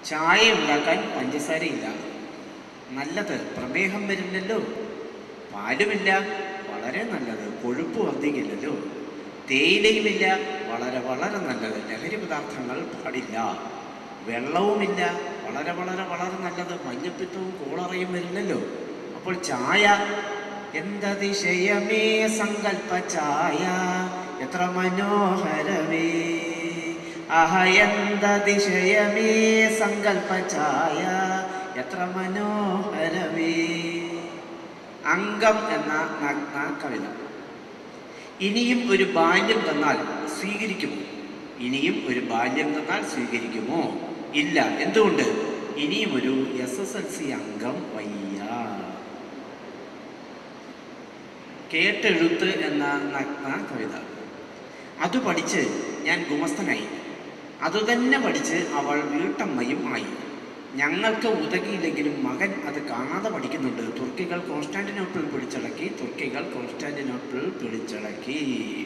ചായ ഉണ്ടാക്കാൻ പഞ്ചസാരയില്ല നല്ലത് പ്രമേഹം വരില്ലല്ലോ പാലുമില്ല വളരെ നല്ലത് കൊഴുപ്പ് വർദ്ധിക്കില്ലല്ലോ തേയിലയുമില്ല വളരെ വളരെ നല്ലത് ലഹരി പദാർത്ഥങ്ങൾ പാടില്ല വെള്ളവുമില്ല വളരെ വളരെ വളരെ നല്ലത് മഞ്ഞപ്പിത്തവും കോളറയും വരില്ലല്ലോ അപ്പോൾ ചായ എന്തതിശയമേ സങ്കൽപ്പ ചായ എത്ര മനോഹരമേ ആഹ എന്തതിശയമേ സങ്കൽപ്പ ചായ എത്ര മനോഹരമേ അംഗം എന്ന നഗ്ന കവിത ഇനിയും ഒരു ബാല്യം തന്നാൽ സ്വീകരിക്കുമോ ഇനിയും ഒരു ബാല്യം തന്നാൽ സ്വീകരിക്കുമോ ഇല്ല എന്തുകൊണ്ട് ഇനിയും ഒരു എസ് എസ് എൽ സി അംഗം വയ്യ കേട്ടെഴുത്ത് എന്ന നഗ്ന കവിത അത് പഠിച്ച് ഞാൻ ഗുമസ്തനായി അതുതന്നെ പഠിച്ച് അവൾ വീട്ടമ്മയും ആയി ഞങ്ങൾക്ക് ഉതകിയില്ലെങ്കിലും മകൻ അത് കാണാതെ പഠിക്കുന്നുണ്ട് തുർക്കികൾ കോൺസ്റ്റാന്റിനോപ്പിൾ പിടിച്ചടക്കി തുർക്കികൾ കോൺസ്റ്റാന്റിനോപ്പിൾ പിടിച്ചടക്കി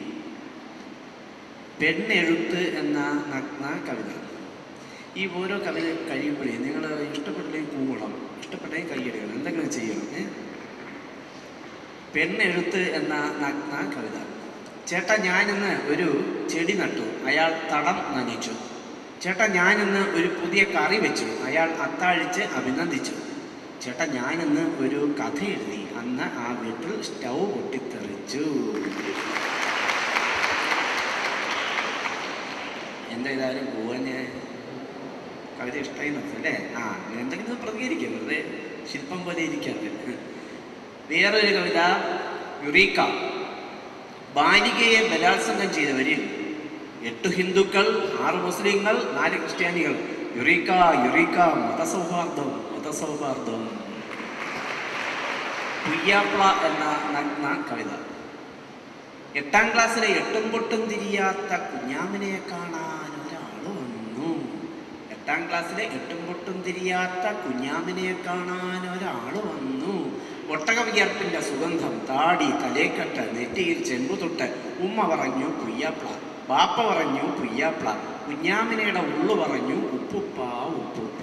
പെണ്ണെഴുത്ത് എന്ന നഗ്ന കവിത ഈ ഓരോ കവിത കഴിയുമ്പോഴേ നിങ്ങൾ ഇഷ്ടപ്പെട്ടില്ലെങ്കിൽ കൂവണം ഇഷ്ടപ്പെട്ടേ കൈയ്യടിക്കണം എന്തെങ്കിലും ചെയ്യണം ഏ? പെണ്ണെഴുത്ത് എന്ന നഗ്ന കവിത ചേട്ടാ ഞാനിന്ന് ഒരു ചെടി നട്ടു അയാൾ തടം നനയിച്ചു ചേട്ടാ ഞാനിന്ന് ഒരു പുതിയ കറി വെച്ചു അയാൾ അത്താഴിച്ച് അഭിനന്ദിച്ചു ചേട്ടാ ഞാനിന്ന് ഒരു കഥ എഴുതി അന്ന് ആ വീട്ടിൽ സ്റ്റൗ പൊട്ടിത്തെറിച്ചു എന്താ ഇതായാലും പോവാന് കവിത ഇഷ്ടമായി നിർത്തും അല്ലേ ആ എന്തെങ്കിലും പ്രതികരിക്കും വെറുതെ ശില്പം പോലെ ഇരിക്കാതെ വേറൊരു കവിത യുറീക്ക ബാലികയെ ബലാത്സംഗം ചെയ്തവരിൽ എട്ട് ഹിന്ദുക്കൾ ആറ് മുസ്ലിങ്ങൾ നാല് ക്രിസ്ത്യാനികൾ യുറീക്ക യുറീക്ക മതസൗഹാർദ്ദം മതസൗഹാർദ്ദം പുയ്യാപ്ല എന്ന നഗ്ന കവിത എട്ടാം ക്ലാസ്സിലെ എട്ടും പൊട്ടും തിരിയാത്ത കുഞ്ഞാമിനെ കാണാൻ ഒരാൾ വന്നു എട്ടാം ക്ലാസ്സിലെ എട്ടും പൊട്ടും തിരിയാത്ത കുഞ്ഞാമിനെ കാണാൻ ഒരാൾ വന്നു ഒട്ടക വിയർപ്പിന്റെ സുഗന്ധം താടി തലേക്കെട്ട് നെറ്റിയിൽ ചെമ്പുതൊട്ട് ഉമ്മ പറഞ്ഞു പുയ്യാപ്ല ബാപ്പ പറഞ്ഞു പുയ്യാപ്ല കുഞ്ഞാമിനയുടെ ഉള്ളു പറഞ്ഞു ഉപ്പുപ്പ ഉപ്പുപ്പ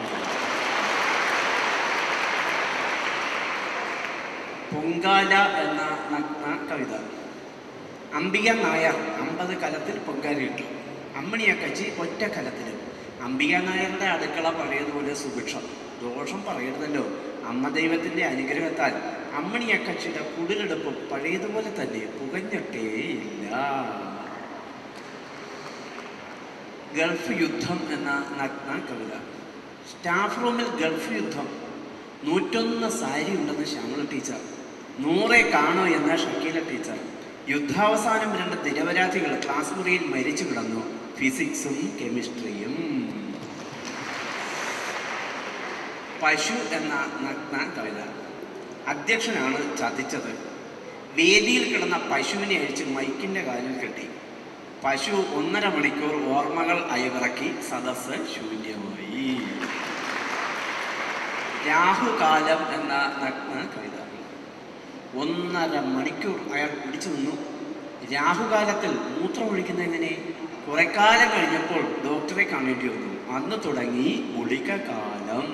പൊങ്കാല എന്ന നഗ്ന കവിത അംബിക നായർ അമ്പത് കലത്തിൽ പൊങ്കാലയിട്ടു അമ്മണിയക്കച്ചി ഒറ്റ കലത്തിലും അംബിക നായരുടെ അടുക്കള പഴയതുപോലെ സുഭിക്ഷം ദോഷം പറയരുതല്ലോ അമ്മ ദൈവത്തിന്റെ അനുഗ്രഹത്താൽ അമ്മണിയക്കച്ചിയുടെ കുടിലെടുപ്പ് പഴയതുപോലെ തന്നെ പുകഞ്ഞിട്ടേയില്ല ഗൾഫ് യുദ്ധം എന്ന നഗ്ന കവിത സ്റ്റാഫ് റൂമിൽ ഗൾഫ് യുദ്ധം നൂറ്റൊന്ന് സാരി ഉണ്ടെന്ന് ശ്യാമള ടീച്ചർ നൂറെ കാണോ എന്ന ഷക്കീല ടീച്ചർ യുദ്ധാവസാനം രണ്ട് നിരപരാധികൾ ക്ലാസ് മുറിയിൽ മരിച്ചു കിടന്നു ഫിസിക്സും കെമിസ്ട്രിയും പശു എന്ന നഗ്ന കവിത അധ്യക്ഷനാണ് ചതിച്ചത് വേദിയിൽ കിടന്ന പശുവിനെ അഴിച്ച് മൈക്കിന്റെ കാലിൽ കെട്ടി പശു ഒന്നര മണിക്കൂർ ഓർമ്മകൾ അയവിറക്കി സദസ്സ് ശൂന്യമായി രാഹുകാലം എന്ന നഗ്ന കവിത ഒന്നര മണിക്കൂർ അയാൾ പിടിച്ചു നിന്നു രാഹുകാലത്തിൽ മൂത്രമൊഴിക്കുന്ന എങ്ങനെ കുറെ കാലം കഴിഞ്ഞപ്പോൾ ഡോക്ടറെ കാണേണ്ടി വന്നു അന്ന് തുടങ്ങി ഗുളിക കാലം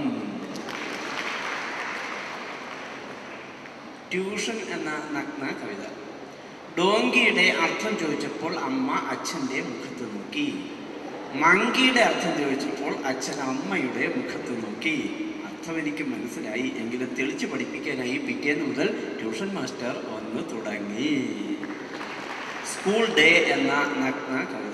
ട്യൂഷൻ എന്ന നഗ്ന കവിത ഡോങ്കിയുടെ അർത്ഥം ചോദിച്ചപ്പോൾ അമ്മ അച്ഛൻ്റെ മുഖത്ത് നോക്കി മങ്കിയുടെ അർത്ഥം ചോദിച്ചപ്പോൾ അച്ഛൻ അമ്മയുടെ മുഖത്ത് നോക്കി അർത്ഥം എനിക്ക് മനസ്സിലായി എങ്കിലും തെളിച്ച് പഠിപ്പിക്കാനായി പിറ്റേന്ന് മുതൽ ട്യൂഷൻ മാസ്റ്റർ വന്നു തുടങ്ങി സ്കൂൾ ഡേ എന്ന നഗ്ന കവിത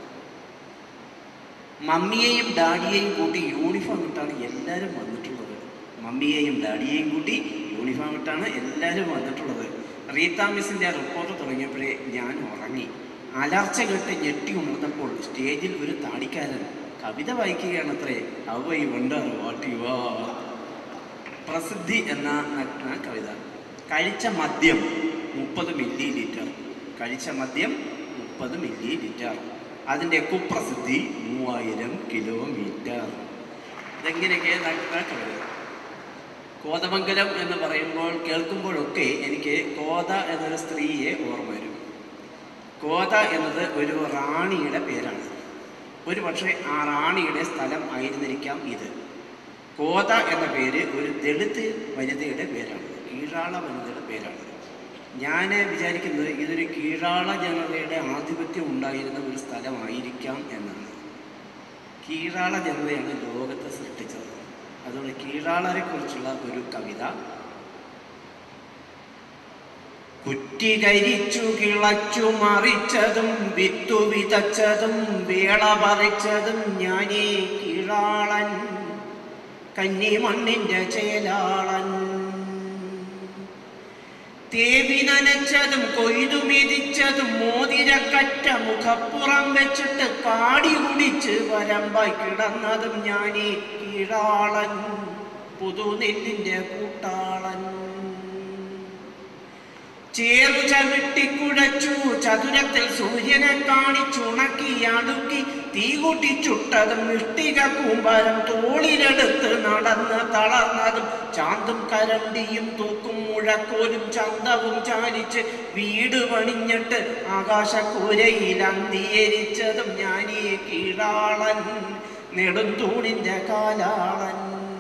മമ്മിയെയും ഡാഡിയെയും കൂട്ടി യൂണിഫോം ഇട്ടാണ് എല്ലാവരും വന്നിട്ടുള്ളത് മമ്മിയെയും ഡാഡിയെയും കൂട്ടി യൂണിഫോം ഇട്ടാണ് എല്ലാവരും വന്നിട്ടുള്ളത് റീത്ത മിസ്സിൻ്റെ റിപ്പോർട്ട് തുടങ്ങിയപ്പോഴേ ഞാൻ ഉറങ്ങി അലർച്ച കേട്ട് ഞെട്ടി ഉണർന്നപ്പോൾ സ്റ്റേജിൽ ഒരു താടിക്കാരൻ കവിത വായിക്കുകയാണത്രേ അവ ഈ വണ്ടർ വാട്ട് യു ആർ പ്രസിദ്ധി എന്ന നഗ്ന കവിത കഴിച്ച മദ്യം മുപ്പത് മില്ലി ലിറ്റർ കഴിച്ച മദ്യം മുപ്പത് മില്ലി ലിറ്റർ അതിൻ്റെ കുപ്രസിദ്ധി മൂവായിരം കിലോമീറ്റർ ഇതെങ്ങനെയൊക്കെ നഗ്ന കവിത കോതമംഗലം എന്ന് പറയുമ്പോൾ കേൾക്കുമ്പോഴൊക്കെ എനിക്ക് കോത എന്നൊരു സ്ത്രീയെ ഓർമ്മ വരും കോത എന്നത് ഒരു റാണിയുടെ പേരാണ് ഒരു പക്ഷേ ആ റാണിയുടെ സ്ഥലം ആയിരുന്നിരിക്കാം ഇത് കോത എന്ന പേര് ഒരു ദളിത് വനിതയുടെ പേരാണ് കീഴാള വനിതയുടെ പേരാണ് ഞാൻ വിചാരിക്കുന്നത് ഇതൊരു കീഴാള ജനതയുടെ ആധിപത്യം ഉണ്ടായിരുന്ന ഒരു സ്ഥലമായിരിക്കാം എന്നാണ് കീഴാള ജനതയാണ് ലോകത്തെ സൃഷ്ടിച്ചത് അതുകൊണ്ട് കീഴാളരെ കുറിച്ചുള്ള ഒരു കവിത കുറ്റികരിച്ചു കിളച്ചു മറിച്ചതും വിത്തു വിതച്ചതും വേള പറിച്ചതും ഞാനേ കീഴാളൻ കന്നിമണ്ണിന്റെ ചേലാളൻ തേവി നനച്ചതും കൊയ്തു മെതിച്ചതും മോതിരക്കറ്റ മുഖപ്പുറം വെച്ചിട്ട് കാടി കുടിച്ച് വരമ്പായി കിടന്നതും ഞാനീ കീഴാളൻ പുതുനെല്ലിന്റെ കൂട്ടാളൻ ചേറു ചവിട്ടിക്കുഴച്ചു ചതുരത്തിൽ സൂര്യനെ കാണിച്ചുണക്കി അടുക്കി തീ കൂട്ടി ചുട്ടതും ഇഷ്ടിക കൂമ്പാരം തോളിലെടുത്ത് നടന്ന് തളർന്നതും ചാന്തും കരണ്ടിയും തൂക്കും മുഴക്കോലും ചന്തവും ചാലിച്ച് വീട് പണിഞ്ഞിട്ട് ആകാശക്കൂരയിൽ അന്തിയരിച്ചതും ഞാനീ കീഴാളൻ നെടുന്തൂണിന്റെ കാലാളൻ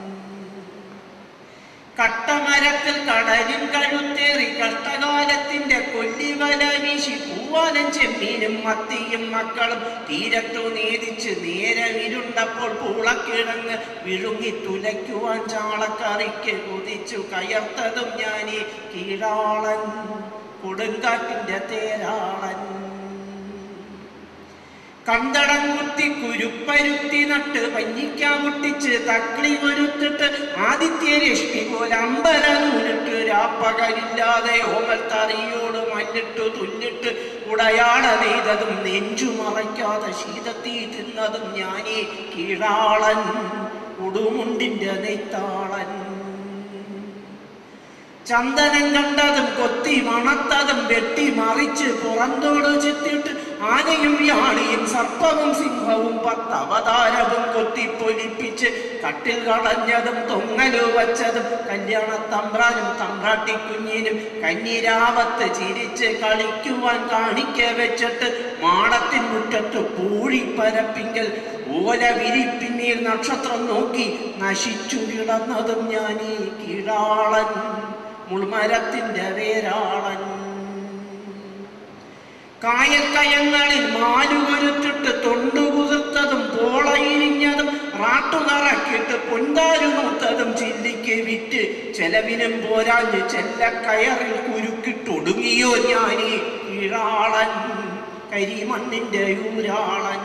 കട്ടമരത്തിൽ കടലിൻ കഴുത്തേറി കഷ്ടകാലത്തിന്റെ കൊല്ലിവല വീശി പൂവാലൻ ചെമ്മീനും മത്തിയും മക്കളും തീരത്തു നേതിച്ച് നേരമിരുണ്ടപ്പോൾ പൂളക്കിഴങ്ങ് വിഴുങ്ങി തുലയ്ക്കുവാൻ ചാളക്കറിക്ക് കുതിച്ചു കയർത്തതും ഞാനീ കീഴാളൻ കൊടുങ്കാറ്റിന്റെ തേരാളൻ കന്തടം കുത്തി കുരുപ്പരുത്തി നട്ട് പഞ്ഞിക്കാമുട്ടിച്ച് തക്കളി ഒരുത്തിട്ട് ആദിത്യ രശ്മി പോലെ അമ്പര നൂലിട്ട് രാപ്പകലില്ലാതെ ഓമൽ തറിയോട് മല്ലിട്ടു തുല്ലിട്ട് ഉടയാട നെയ്തതും നെഞ്ചു മറയ്ക്കാതെ ശീതത്തീ തിന്നതും ഞാനീ കീഴാളൻ ഉടുമുണ്ടിന്റെ നെയ്ത്താളൻ ചന്ദനം കണ്ടതും കൊത്തി മണത്തതും വെട്ടി മറിച്ച് പുറന്തോട് ചെത്തിട്ട് ആനയും യാളിയും സർപ്പവും സിംഹവും പത്തവതാരവും കൊത്തിപ്പൊലിപ്പിച്ച് കട്ടിൽ കളഞ്ഞതും തൊങ്ങലു വച്ചതും കല്യാണ തമ്പ്രാനും തമ്പ്രാട്ടിക്കുഞ്ഞിനും കന്നിരാവത്ത് ചിരിച്ച് കളിക്കുവാൻ കാണിക്ക വെച്ചിട്ട് മാടത്തിൻ മുറ്റത്ത് പൂഴിപ്പരപ്പിങ്കൽ ഓല വിരിപ്പിന്നീർ നക്ഷത്രം നോക്കി നശിച്ചു കിടന്നതും ഞാനീ കീഴാളൻ മുൾമരത്തിന്റെ വേരാളൻ കായക്കയങ്ങളിൽ മാലുകൊരുത്തിട്ട് തൊണ്ടുകുതിർത്തതും പോളയിരിഞ്ഞതും റാട്ടുകറക്കിട്ട് പൊന്താരു നൂത്തതും ചില്ലിക്ക് വിറ്റ് ചെലവിനും പോരാഞ്ഞ് ചെല്ലക്കയറിൽ കുരുക്കിട്ടൊടുങ്ങിയോ ഞാനീ കീഴാളൻ കരിമണ്ണിന്റെ യൂരാളൻ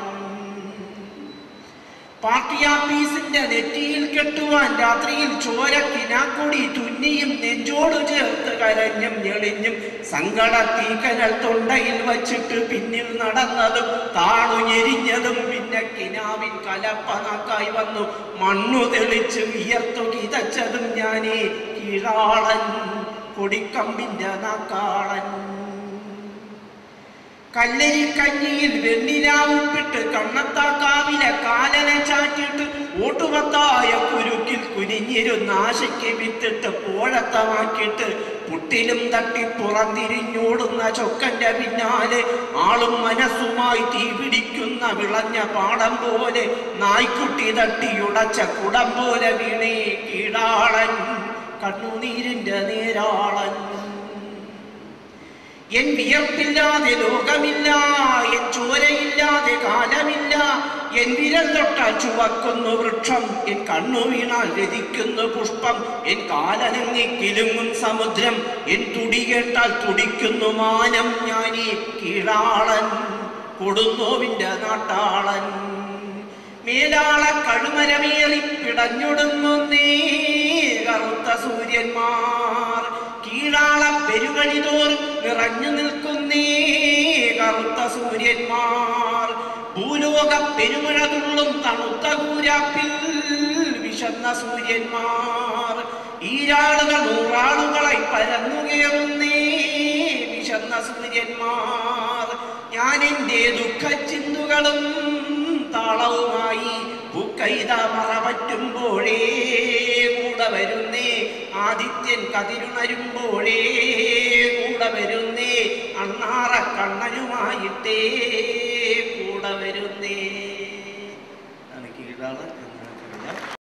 പാർട്ടി ആഫീസിന്റെ നെറ്റിയിൽ കെട്ടുവാൻ രാത്രിയിൽ ചോര കിനാക്കൊടി തുന്നിയും നെഞ്ചോട് ചേർത്ത് കരഞ്ഞും ഞെളിഞ്ഞും സങ്കട തീക്കനൽ തൊണ്ടയിൽ വച്ചിട്ട് പിന്നിൽ നടന്നതും താണു ഞെരിഞ്ഞതും പിന്നെ കിനാവിൻ കലപ്പനാക്കായി വന്നു മണ്ണു തെളിച്ച് വിയർത്തു കിതച്ചതും ഞാനേ കീഴാളൻ കൊടിക്കമ്പിന്റെ നാക്കാളൻ കല്ലരി കഞ്ഞിയിൽ വെണ്ണിലാവുപ്പിട്ട് കണ്ണത്താക്കാവിലെ കാലനെ ചാറ്റിട്ട് ഓട്ടുപത്തായ കുരുക്കിൽ കുനിഞ്ഞിരുന്ന ആശയ്ക്ക് വിത്തിട്ട് പോഴത്തമാക്കിയിട്ട് പുട്ടിലും തട്ടി പുറന്തിരിഞ്ഞോടുന്ന ചൊക്കന്റെ പിന്നാലെ ആളും മനസ്സുമായി തീ പിടിക്കുന്ന വിളഞ്ഞ പാടം പോലെ നായ്ക്കുട്ടി തട്ടിയുടച്ച കുടം പോലെ വീണേ കീടാളൻ കണ്ണുനീരിന്റെ നേരാളൻ എൻ വിയർപ്പില്ലാതെ ലോകമില്ല എൻ ചോരയില്ലാതെ കാലമില്ല എൻ വിരൽ തൊട്ടാൽ ചുവക്കുന്നു വൃക്ഷം എൻ കണ്ണു വീണാൽ രതിക്കുന്നു പുഷ്പം എൻ കാലനങ്ങി കിലുങ്ങും സമുദ്രം എൻ തുടി കേട്ടാൽ തുടിക്കുന്നു മാനം ഞാനീ കീഴാളൻ കൊടുന്നോവിന്റെ നാട്ടാളൻ മേലാള കഴുമരമേറി പിടഞ്ഞൊടുങ്ങുന്നേ കറുത്ത സൂര്യന്മാർ കീഴാള പെരുവഴി തോറും നിറഞ്ഞു നിൽക്കുന്നേ കറുത്ത സൂര്യന്മാർ ഭൂലോക പെരുമഴ തുള്ളും തണുത്ത കൂരാപ്പിൽ വിശന്ന സൂര്യന്മാർ ഈരാളുകൾ നൂറാളുകളായി പരന്നു കയറുന്നേ വിശന്ന സൂര്യന്മാർ ഞാൻ എൻ്റെ ദുഃഖചിന്തുകളും താളവുമായി പൂക്കൈത മറപറ്റുമ്പോഴേ കൂടെ വരുന്നേ ആദിത്യൻ കതിരുണരുമ്പോഴേ കൂടെ വരുന്നേ അണ്ണാറ കണ്ണനുമായിട്ടേ കൂടെ വരുന്നേ ഒരാൾ